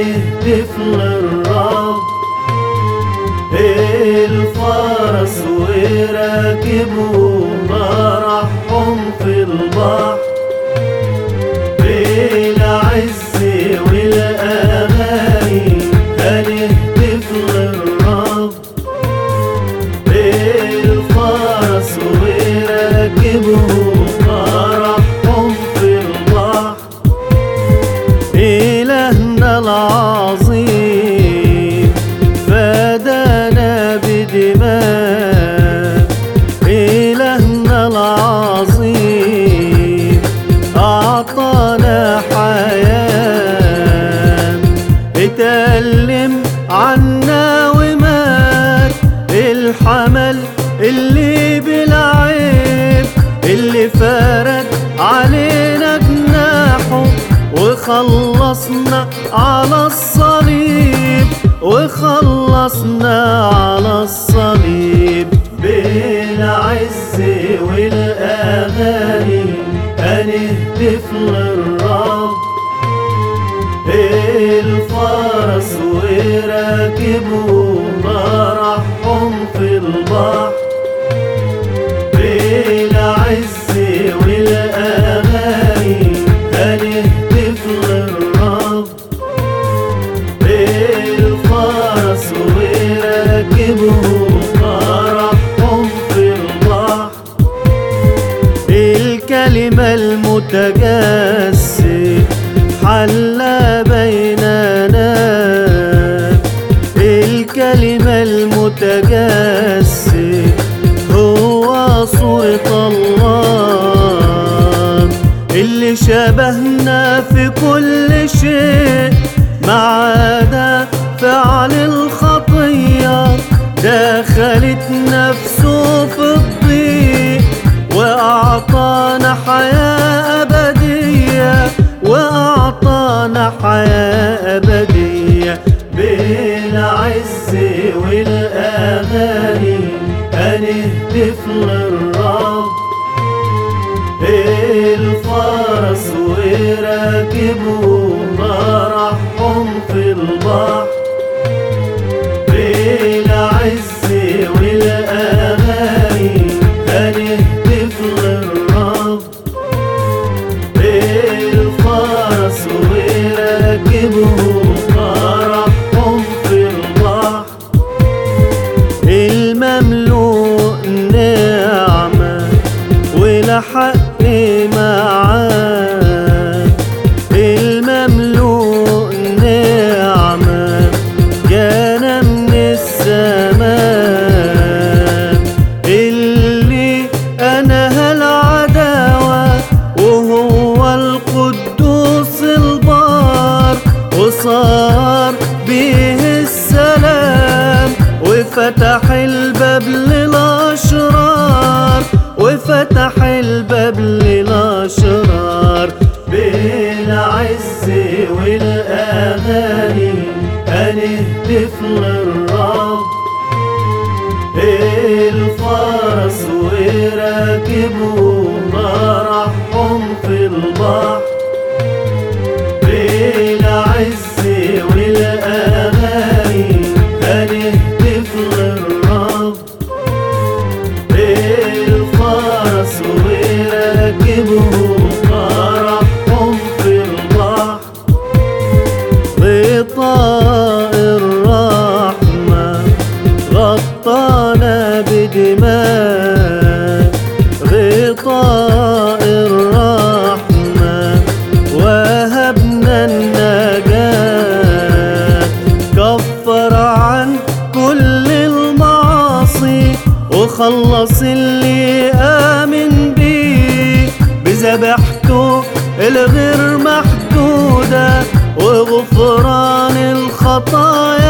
هنهتف للرب الفرس وراكبه مرحهم في البحر بالعز والأغاني هنهتف للرب الفرس وراكبه مرحهم في البحر إلهنا العظيم فدانا بدماء إلهنا العظيم أعطانا حياة اتألم عنا ومات الحمل اللي بالعيب اللي فرد علينا جناحه وخلصنا على الصليب وخلصنا على الصليب بالعز والأغاني هنهتف للرب الفرس وراكبه مرحهم في البحر بالعز والأغاني هنهتف للرب الفرس وراكبه مرحهم في البحر الكلمة المتجسد حل بيننا الكلمة المتجسد هو صورة الله اللي شبهنا في كل شيء ما عدا فعل الخطية دخلت نفسه في الضيق وأعطانا حياة أبدية وأعطانا حياة أبدية بالعز والأغاني هنهتف للرب الفرس وراكبه مرحهم في البحر بالعز والأغاني هنهتف للرب الفرس وراكبه مرحهم في البحر المملوء نعمة والحق معاه المملوء نعمة جانا من السماء اللي أنهى العداوة وهو القدوس البار وصار به السلام وفتح الباب للأشرار وفتح الباب للأشرار بالعز والأغاني هنهتف للرب الفرس وراكبه مرحهم في البحر بالعز والأغاني هنهتف للرب الفرس وراكبه مرحهم في البحر غطاء الرحمة غطانا بدماء غطاء الرحمة وهبنا النجاة كفر عن كل المعاصي وخلص اللي آمن بيه بذبحته الغير محدودة وغفران الخطايا